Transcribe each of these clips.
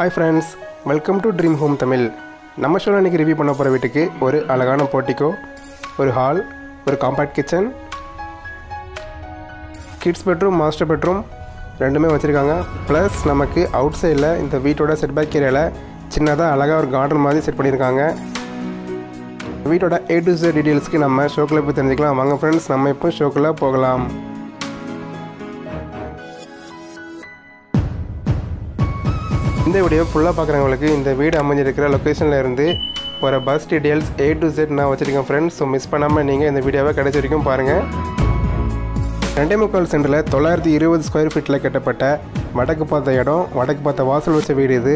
hi friends welcome to dream home Tamil நம்ம ஷோவில் இன்றைக்கி ரிவ்யூ பண்ண போகிற வீட்டுக்கு ஒரு அழகான போர்ட்டிக்கோ ஒரு ஹால் ஒரு compact kitchen kids bedroom master bedroom ரெண்டுமே வச்சுருக்காங்க ப்ளஸ் நமக்கு அவுட் சைடில் இந்த வீட்டோட செட்பேக் ஏரியாவில் சின்னதாக அழகாக ஒரு கார்டன் மாதிரி செட் பண்ணியிருக்காங்க வீட்டோட ஏ டு Z டீட்டெயில்ஸ்க்கு நம்ம ஷோக்குள்ளே போய் தெரிஞ்சுக்கலாம் வாங்க ஃப்ரெண்ட்ஸ் நம்ம இப்போ ஷோக்குள்ளே போகலாம் இந்த வீடியோ ஃபுல்லாக பார்க்குறவங்களுக்கு இந்த வீடு அமைஞ்சிருக்கிற லொக்கேஷனில் இருந்து ஒரு bus details A to Z நான் வச்சுருக்கேன் ஃப்ரெண்ட்ஸ் ஸோ மிஸ் பண்ணாமல் நீங்கள் இந்த வீடியோவை கிடைச்ச வரைக்கும் பாருங்கள் ரெண்டே முக்கால் சென்டரில் தொள்ளாயிரத்தி இருபது ஸ்கொயர் ஃபீட்டில் கட்டப்பட்ட வடக்கு பார்த்த இடம் வடக்கு பார்த்த வாசல் வச்ச வீடு இது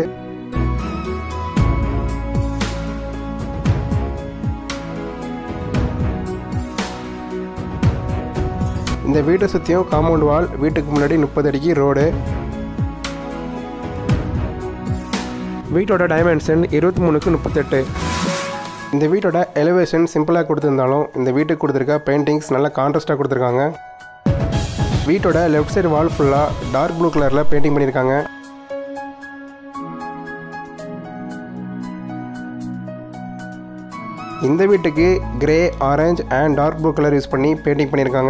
இந்த வீட்டை சுற்றியும் காம்பவுண்ட் வால் வீட்டுக்கு முன்னாடி முப்பது அடிக்கு ரோடு வீட்டோட டைமென்ஷன் இருபத்தி மூணுக்கு முப்பத்தெட்டு இந்த வீட்டோட எலிவேஷன் சிம்பிளாக கொடுத்துருந்தாலும் இந்த வீட்டுக்கு கொடுத்துருக்க பெயிண்டிங்ஸ் நல்லா கான்ட்ராஸ்ட்டாக கொடுத்துருக்காங்க வீட்டோட லெஃப்ட் சைடு வால் ஃபுல்லாக டார்க் ப்ளூ கலரில் பெயிண்டிங் பண்ணியிருக்காங்க இந்த வீட்டுக்கு grey orange and dark blue colour use பண்ணி பெயிண்டிங் பண்ணியிருக்காங்க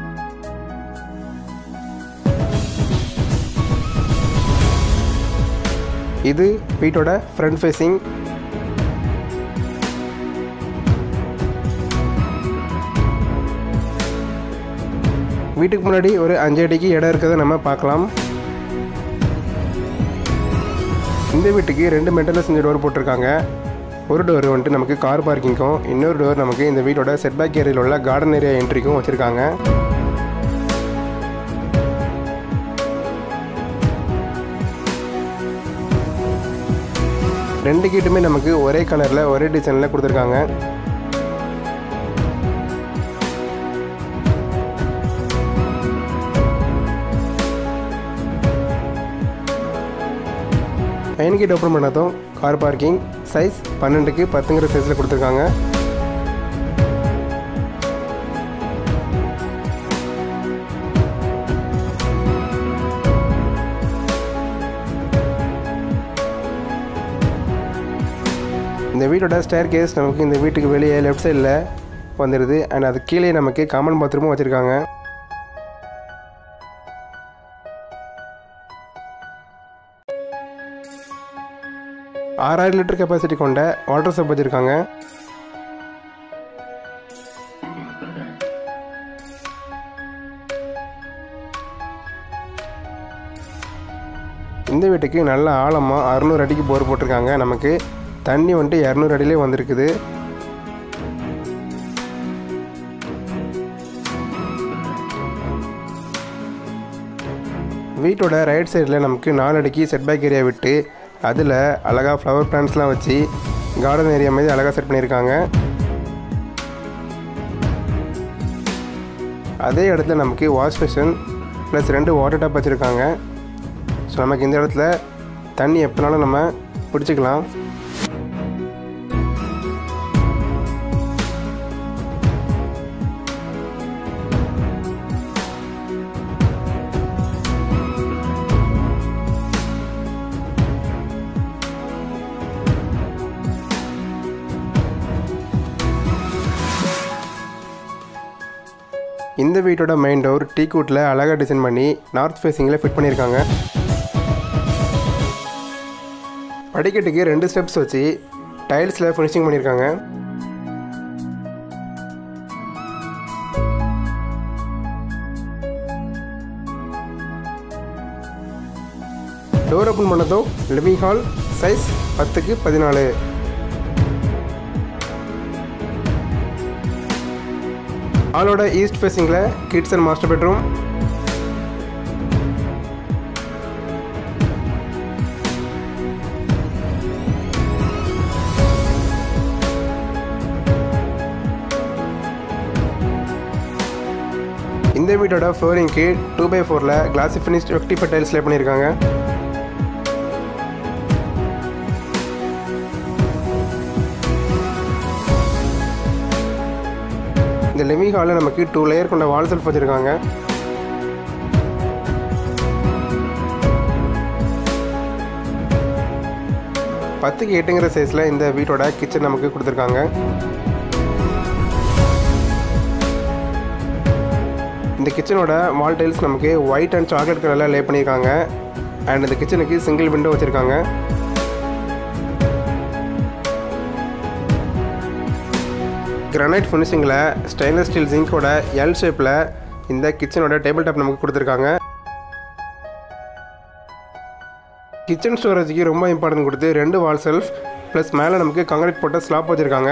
இது வீட்டோட ஃப்ரண்ட் ஃபேஸிங் வீட்டுக்கு முன்னாடி ஒரு அஞ்சு அடிக்கு இடம் இருக்கிறத நம்ம பார்க்கலாம் இந்த வீட்டுக்கு ரெண்டு மெட்டலில் செஞ்ச டோர் போட்டிருக்காங்க ஒரு டோர் வந்துட்டு நமக்கு கார் பார்க்கிங்க்கும் இன்னொரு டோர் நமக்கு இந்த வீட்டோட செட்பேக் ஏரியாவில் உள்ள கார்டன் ஏரியா என்ட்ரிக்கும் வச்சுருக்காங்க ரெண்டு கீட்டுமே நமக்கு ஒரே கலரில் ஒரே டிசைனில் கொடுத்துருக்காங்க மெயின் கேட் ஓப்பன் பண்ணதும் கார் பார்க்கிங் சைஸ் பன்னெண்டுக்கு பத்துங்கிற சைஸில் கொடுத்துருக்காங்க இந்த வீட்டோட ஸ்டேர் கேஸ் நமக்கு இந்த வீட்டுக்கு வெளியே லெஃப்ட் சைடில் வந்துடுது அண்ட் அது கீழே நமக்கு காமன் பாத்ரூமும் வச்சுருக்காங்க ஆறாயிரம் லிட்டர் கெப்பாசிட்டி கொண்ட வாட்டர் சப் வச்சுருக்காங்க இந்த வீட்டுக்கு நல்ல ஆழமாக அறுநூறு அடிக்கு போர் போட்டிருக்காங்க நமக்கு தண்ணி வந்துட்டு இரநூறு அடியிலே வந்திருக்குது வீட்டோட ரைட் சைடில் நமக்கு நாலு அடிக்கு செட்பேக் ஏரியா விட்டு அதில் அழகாக ஃப்ளவர் பிளான்ட்ஸ்லாம் வச்சு கார்டன் ஏரியா மாதிரி அழகாக செட் பண்ணியிருக்காங்க அதே இடத்துல நமக்கு வாஷ் பேஷன் ப்ளஸ் ரெண்டு வாட்டர் டாப் வச்சுருக்காங்க ஸோ நமக்கு இந்த இடத்துல தண்ணி எப்போனாலும் நம்ம பிடிச்சிக்கலாம் இந்த வீட்டோட மெயின் டோர் டீ கூட்டில் அழகாக டிசைன் பண்ணி நார்த் ஃபேஸிங்கில் ஃபிட் பண்ணியிருக்காங்க படிக்கட்டுக்கு ரெண்டு ஸ்டெப்ஸ் வச்சு டைல்ஸில் ஃபினிஷிங் பண்ணியிருக்காங்க டோர் ஓப்பன் பண்ணதும் லிவிங் ஹால் சைஸ் பத்துக்கு பதினாலு ஹாலோட ஈஸ்ட் ஃபேஸிங்கில் கிட்ஸ் அண்ட் மாஸ்டர் பெட்ரூம் இந்த வீட்டோட ஃப்ளோரிங்க்கு டூ பை ஃபோரில் classy finished fifty five tiles lay பண்ணியிருக்காங்க இந்த லிவிங் ஹாலில் நமக்கு டூ லேயர் கொண்ட வால் செல்ஃப் வச்சுருக்காங்க பத்துக்கு எட்டுங்கிற சைஸில் இந்த வீட்டோட கிச்சன் நமக்கு கொடுத்துருக்காங்க இந்த கிச்சனோட வால் டைல்ஸ் நமக்கு ஒயிட் அண்ட் சாக்லேட் கலரில் லே பண்ணியிருக்காங்க அண்ட் இந்த கிச்சனுக்கு சிங்கிள் விண்டோ வச்சுருக்காங்க கிரானைட் ஃபினிஷிங்கில் ஸ்டெயின்லெஸ் ஸ்டீல் ஜிங்கோட எல் ஷேப்பில் இந்த கிச்சனோட டேபிள் டாப் நமக்கு கொடுத்துருக்காங்க கிச்சன் ஸ்டோரேஜுக்கு ரொம்ப இம்பார்ட்டன்ட் கொடுத்து ரெண்டு வால் செல்ஃப் ப்ளஸ் மேலே நமக்கு காங்கிரீட் போட்ட ஸ்லாப் வச்சுருக்காங்க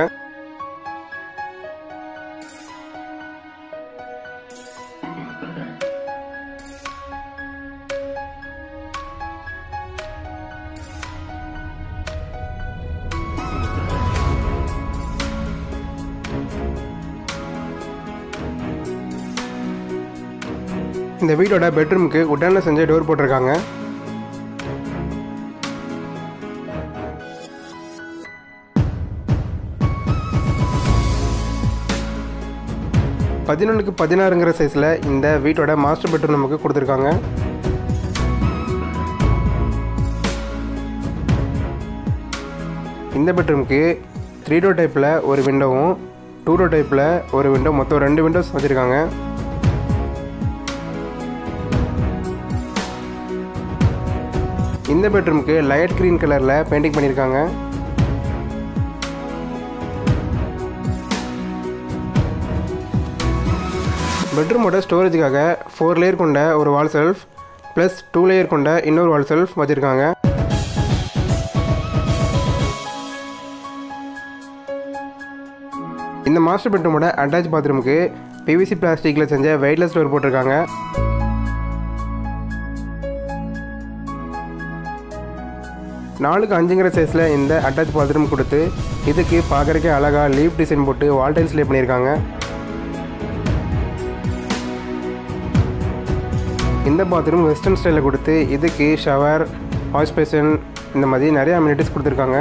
இந்த வீட்டோட பெட்ரூமுக்கு உடனில் செஞ்ச டோர் போட்டிருக்காங்க பதினொன்றுக்கு பதினாறுங்கிற சைஸில் இந்த வீட்டோட மாஸ்டர் பெட்ரூம் நமக்கு கொடுத்துருக்காங்க இந்த பெட்ரூமுக்கு த்ரீ டோர் டைப்பில் ஒரு விண்டோவும் டூ டோர் டைப்பில் ஒரு விண்டோ மொத்தம் ரெண்டு விண்டோஸ் வச்சுருக்காங்க இந்த பெட்ரூமுக்கு லைட் க்ரீன் கலரில் பெயிண்டிங் பண்ணியிருக்காங்க பெட்ரூமோட ஸ்டோரேஜுக்காக ஃபோர் லேயர் கொண்ட ஒரு wall shelf plus two layer கொண்ட இன்னொரு வால் செல்ஃப் வச்சுருக்காங்க இந்த மாஸ்டர் பெட்ரூமோட அட்டாச் பாத்ரூமுக்கு பிவிசி பிளாஸ்டிக்கில் செஞ்ச வெயிட்லெஸ் டோர் போட்டிருக்காங்க நாலுக்கு அஞ்சுங்கிற சைஸில் இந்த அட்டாச் பாத்ரூம் கொடுத்து இதுக்கு பார்க்குறக்கே அழகாக லீஃப் டிசைன் போட்டு வால் டைல்ஸ் லே பண்ணியிருக்காங்க இந்த பாத்ரூம் வெஸ்டர்ன் ஸ்டைலில் கொடுத்து இதுக்கு ஷவர் வாஷ் பேஷன் இந்த மாதிரி நிறைய அம்யூனிட்டிஸ் கொடுத்துருக்காங்க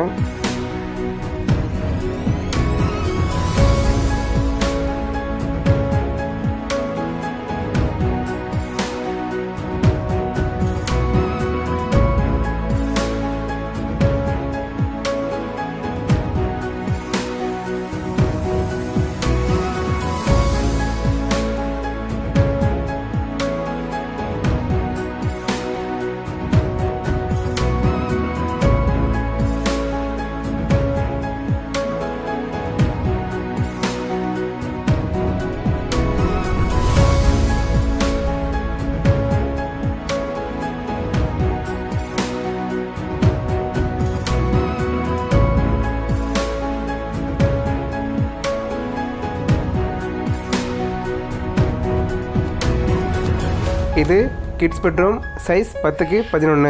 இது கிட்ஸ் பெட்ரூம் சைஸ் பத்துக்கு பதினொன்று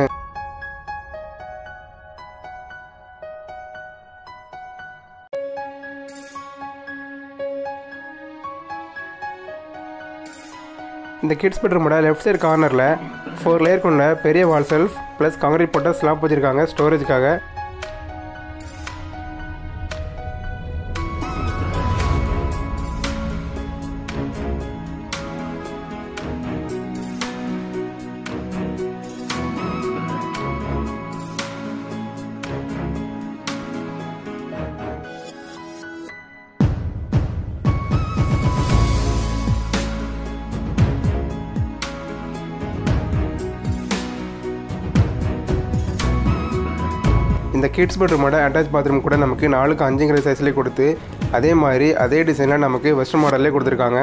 இந்த கிட்ஸ் பெட்ரூமோட லெஃப்ட் சைடு கார்னரில் ஃபோர் லேயர் கொண்ட பெரிய வால் செல்ஃப் ப்ளஸ் காங்கிரீட் போட்ட ஸ்லாப் வச்சுருக்காங்க ஸ்டோரேஜுக்காக இந்த கிட்ஸ் பெட்ரூமோட அட்டாச் பாத்ரூம் கூட நமக்கு நாலுக்கு அஞ்சுங்கிற சைஸ்லேயே கொடுத்து அதே மாதிரி அதே டிசைனில் நமக்கு வெஸ்டர்ன் மாடல்லே கொடுத்துருக்காங்க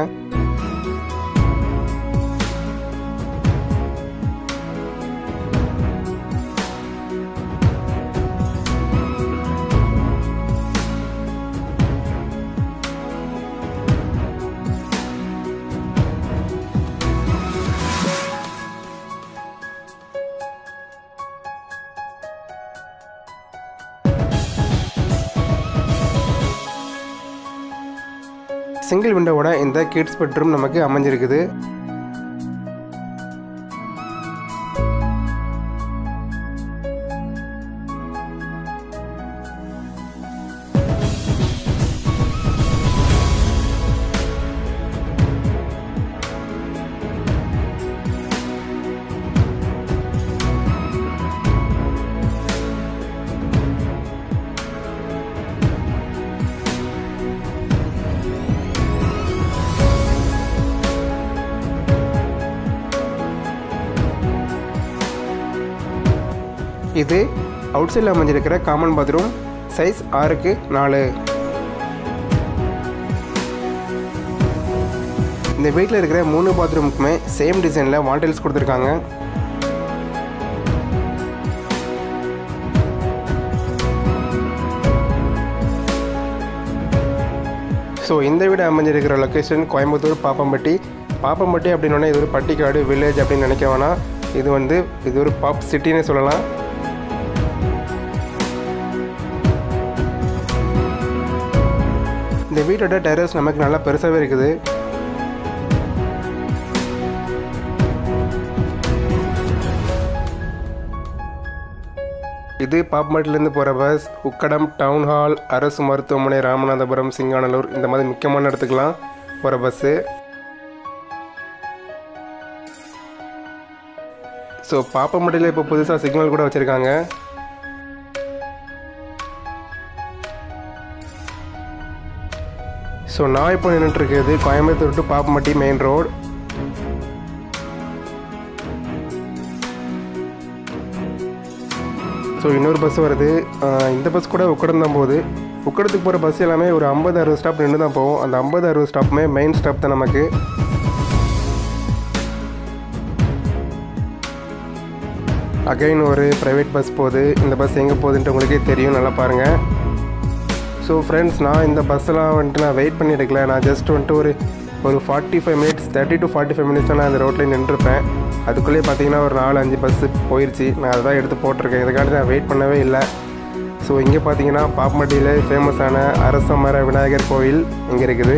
சிங்கிள் விண்டோவோட இந்த கிட்ஸ் பெட்ரூம் நமக்கு அமைஞ்சிருக்குது இது அவுட் சைடில் அமைஞ்சிருக்கிற காமன் பாத்ரூம் சைஸ் ஆறுக்கு நாலு இந்த வீட்டில் இருக்கிற மூணு பாத்ரூமுக்குமே சேம் டிசைனில் வால்டைல்ஸ் கொடுத்துருக்காங்க ஸோ இந்த வீடு அமைஞ்சிருக்கிற லொக்கேஷன் கோயம்புத்தூர் பாப்பம்பட்டி பாப்பம்பட்டி அப்படின்னோடனே இது ஒரு பட்டிக்காடு வில்லேஜ் அப்படின்னு நினைக்க வேணாம் இது வந்து இது ஒரு பாப் சிட்டின்னு சொல்லலாம் இந்த வீட்டோட டெரஸ் நமக்கு நல்லா பெருசாகவே இருக்குது இது பாப்பம்பட்டிலேருந்து போகிற பஸ் உக்கடம் டவுன் ஹால் அரசு மருத்துவமனை ராமநாதபுரம் சிங்கானலூர் இந்த மாதிரி முக்கியமான இடத்துக்குலாம் போகிற பஸ்ஸு ஸோ பாப்பம்பட்டியில் இப்போ புதுசாக சிக்னல் கூட வச்சுருக்காங்க ஸோ நான் இப்போ நின்றுட்டுருக்கிறது Coimbatore to Pappampatti main road so இன்னொரு பஸ் வருது ஆஹ் இந்த பஸ் கூட உக்கடம் தான் போகுது உக்கடத்துக்கு போகிற பஸ் எல்லாமே ஒரு ஐம்பது அறுபது ஸ்டாப் நின்று தான் போகும் அந்த ஐம்பது அறுபது ஸ்டாப்புமே மெயின் ஸ்டாப் தான் நமக்கு அகைன் ஒரு ப்ரைவேட் பஸ் போகுது இந்த பஸ் எங்கே போகுதுன்ட்டு உங்களுக்கே தெரியும் நல்லா பாருங்கள் ஸோ ஃப்ரெண்ட்ஸ் நான் இந்த பஸ்ஸெல்லாம் வந்துட்டு நான் வெயிட் பண்ணி எடுக்கல நான் ஜஸ்ட் வந்துட்டு ஒரு ஒரு forty five minutes thirty to forty five minutes நான் அந்த ரோட்டில் நின்றுருப்பேன் அதுக்குள்ளேயே பார்த்தீங்கன்னா ஒரு நாலு அஞ்சு பஸ்ஸு போயிடுச்சு நான் அதை தான் எடுத்து போட்டிருக்கேன் இதுக்காண்டி நான் வெயிட் பண்ணவே இல்லை ஸோ இங்கே பார்த்தீங்கன்னா பாப்பமட்டியில் ஃபேமஸான அரச மர விநாயகர் கோவில் இங்கே இருக்குது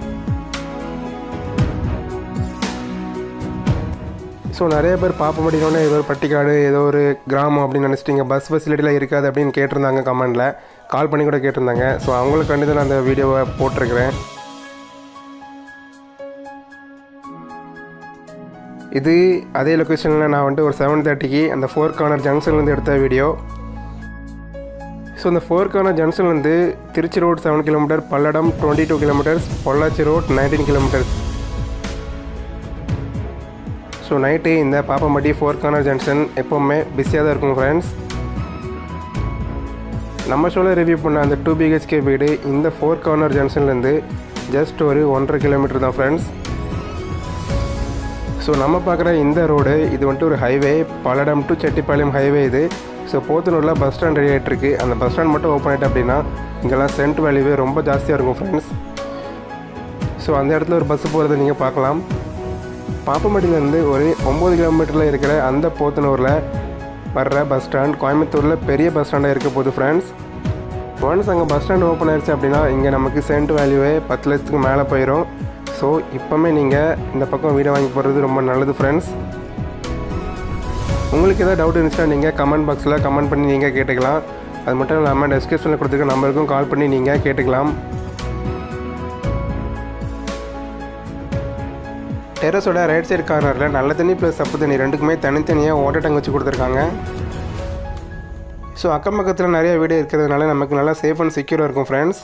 ஸோ நிறைய பேர் பாப்பமட்டினோடனே ஏதோ ஒரு பட்டிக்காடு ஏதோ ஒரு கிராமம் அப்படின்னு நினச்சிட்டிங்க பஸ் ஃபெசிலிட்டிலாம் இருக்காது அப்படின்னு கேட்டிருந்தாங்க கமெண்டில் கால் பண்ணி கூட கேட்டிருந்தாங்க ஸோ அவங்களுக்காண்டி தான் நான் அந்த வீடியோவை போட்டிருக்கிறேன் இது அதே லொக்கேஷனில் நான் வந்துட்டு ஒரு செவன் தேர்ட்டிக்கு அந்த ஃபோர் கார்னர் ஜங்ஷன்லேருந்து எடுத்த வீடியோ ஸோ இந்த ஃபோர் கார்னர் ஜங்ஷன்லேருந்து Trichy road seven kilometre Palladam twenty two kilometres Pollachi road nineteen kilometres so night இந்த பாப்பம்பட்டி ஃபோர் கார்னர் ஜங்ஷன் எப்போவுமே பிஸியாக தான் இருக்கும் ஃப்ரெண்ட்ஸ் நம்ம ஷோவில் ரிவ்யூ பண்ண அந்த டூ பிஹெச்கே வீடு இந்த ஃபோர் கார்னர் ஜங்ஷன்லேருந்து ஜஸ்ட் ஒரு ஒன்றரை கிலோமீட்டர் தான் ஃப்ரெண்ட்ஸ் ஸோ நம்ம பார்க்குற இந்த ரோடு இது வந்துட்டு ஒரு highway Palladam to Chettipalayam highway இது ஸோ போத்தனூரில் பஸ் ஸ்டாண்ட் ரெடி ஆகிட்டுருக்கு அந்த பஸ் ஸ்டாண்ட் மட்டும் ஓப்பன் ஆகிட்டு அப்படின்னா இங்கெல்லாம் சென்ட் வேல்யூவே ரொம்ப ஜாஸ்தியாக இருக்கும் ஃப்ரெண்ட்ஸ் ஸோ அந்த இடத்துல ஒரு பஸ் போகிறத நீங்கள் பார்க்கலாம் பாப்பமட்டிலேருந்து ஒரு ஒம்பது கிலோமீட்டரில் இருக்கிற அந்த போத்தனூரில் வர்ற பஸ் ஸ்டாண்ட் கோயம்புத்தூரில் பெரிய பஸ் ஸ்டாண்டாக இருக்க போகுது ஃப்ரெண்ட்ஸ் ஒன்ஸ் அங்கே பஸ் ஸ்டாண்ட் ஓப்பன் ஆயிடுச்சு அப்படின்னா இங்கே நமக்கு சென்ட் வேல்யூவே பத்து லட்சத்துக்கு மேலே போயிடும் ஸோ இப்போமே நீங்கள் இந்த பக்கம் வீடை வாங்கி போடுறது ரொம்ப நல்லது ஃப்ரெண்ட்ஸ் உங்களுக்கு ஏதாவது டவுட் இருந்துச்சுன்னா நீங்கள் கமெண்ட் பாக்ஸில் கமெண்ட் பண்ணி நீங்கள் கேட்டுக்கலாம் அது மட்டும் இல்லாமல் டெஸ்கிரிப்ஷனில் கொடுத்துருக்க நம்பருக்கும் கால் பண்ணி நீங்கள் கேட்டுக்கலாம் டெரஸோட ரைட் சைடு கார்னரில் நல்ல தண்ணி ப்ளஸ் சப்பு தண்ணி ரெண்டுக்குமே தனித்தனியாக வாட்டர் டேங்க் வச்சு கொடுத்துருக்காங்க ஸோ அக்கம் பக்கத்தில் நிறைய வீடு இருக்கிறதுனால நமக்கு நல்லா சேஃப் அண்ட் செக்யூராக இருக்கும் ஃப்ரெண்ட்ஸ்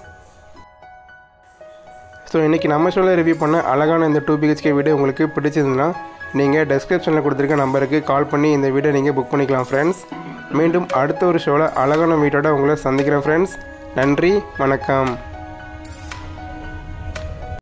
ஸோ இன்றைக்கி நம்ம ஷோவில் ரிவ்யூ பண்ண அழகான இந்த டூ பிஹெச்கே வீடு உங்களுக்கு பிடிச்சிருந்துன்னா நீங்கள் டெஸ்கிரிப்ஷனில் கொடுத்துருக்க நம்பருக்கு கால் பண்ணி இந்த வீடை நீங்கள் புக் பண்ணிக்கலாம் ஃப்ரெண்ட்ஸ் மீண்டும் அடுத்த ஒரு ஷோவில் அழகான வீட்டோட உங்களை சந்திக்கிறேன் ஃப்ரெண்ட்ஸ் நன்றி வணக்கம்